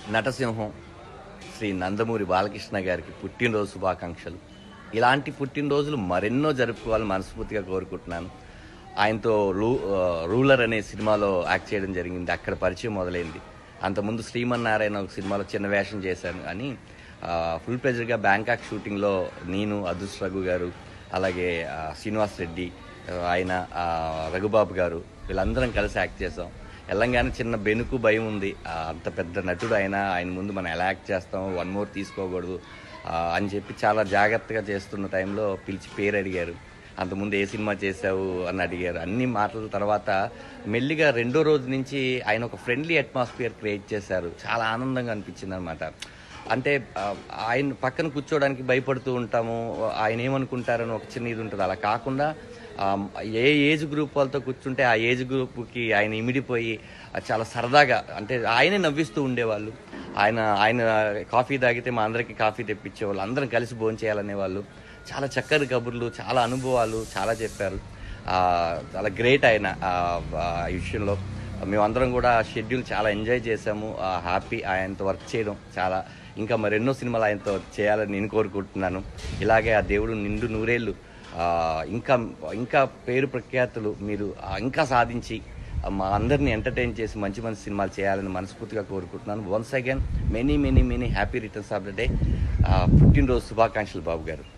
నటసింహం శ్రీ నందమూరి బాలకృష్ణ గారికి పుట్టినరోజు శుభాకాంక్షలు ఇలాంటి పుట్టినరోజులు మరెన్నో జరుపుకోవాలని మనస్ఫూర్తిగా కోరుకుంటున్నాను ఆయనతో రూ ఆ, రూలర్ అనే సినిమాలో యాక్ట్ చేయడం జరిగింది అక్కడ పరిచయం మొదలైంది అంతకుముందు శ్రీమన్నారాయణ ఒక సినిమాలో చిన్న వేషం చేశాను కానీ ఆ, ఫుల్ ప్రెజర్గా బ్యాంకాక్ షూటింగ్లో నేను అదృష్ రఘు గారు అలాగే ఆ, శ్రీనివాస్ రెడ్డి ఆ, ఆయన ఆ, రఘుబాబు గారు వీళ్ళందరం కలిసి యాక్ట్ చేసాం వెళ్ళంగానే చిన్న బెనుకు భయం ఉంది ఆ, అంత పెద్ద నటుడు ఆయన ఆయన ముందు మనం ఎలా యాక్ట్ చేస్తాం వన్ మోర్ తీసుకోకూడదు ఆ, అని చెప్పి చాలా జాగ్రత్తగా చేస్తున్న టైంలో పిలిచి పేరు అడిగారు అంతకుముందు ఏ సినిమా చేశావు అని అడిగారు అన్ని మాటల తర్వాత మెల్లిగా రెండో రోజు నుంచి ఆయన ఒక ఫ్రెండ్లీ అట్మాస్ఫియర్ క్రియేట్ చేశారు చాలా ఆనందంగా అనిపించింది అనమాట అంటే ఆ, ఆయన పక్కన కూర్చోవడానికి భయపడుతూ ఉంటాము ఆయన ఏమనుకుంటారని ఒక చిన్న ఇది ఉంటుంది అలా కాకుండా ఆ, ఏ ఏజ్ గ్రూప్ వాళ్ళతో కూర్చుంటే ఆ ఏజ్ గ్రూప్కి ఆయన ఇమిడిపోయి ఆ, చాలా సరదాగా అంటే ఆయనే నవ్విస్తూ ఉండేవాళ్ళు ఆయన ఆయన కాఫీ తాగితే మా అందరికీ కాఫీ తెప్పించేవాళ్ళు అందరం కలిసి భోజనం చేయాలనేవాళ్ళు చాలా చక్కని కబుర్లు చాలా అనుభవాలు చాలా చెప్పారు ఆ, చాలా గ్రేట్ ఆయన ఆ, ఆ విషయంలో మేమందరం కూడా షెడ్యూల్ చాలా ఎంజాయ్ చేసాము హ్యాపీ ఆయనతో వర్క్ చేయడం చాలా ఇంకా మరెన్నో సినిమాలు ఆయనతో చేయాలని నేను కోరుకుంటున్నాను ఇలాగే ఆ దేవుడు నిండు నూరేళ్ళు ఆ, ఇంకా ఇంకా పేరు ప్రఖ్యాతులు మీరు ఆ, ఇంకా సాధించి ఆ, మా అందరిని ఎంటర్టైన్ చేసి మంచి మంచి సినిమాలు చేయాలని మనస్ఫూర్తిగా కోరుకుంటున్నాను once again many many many happy returns of the day పుట్టినరోజు శుభాకాంక్షలు బాబు గారు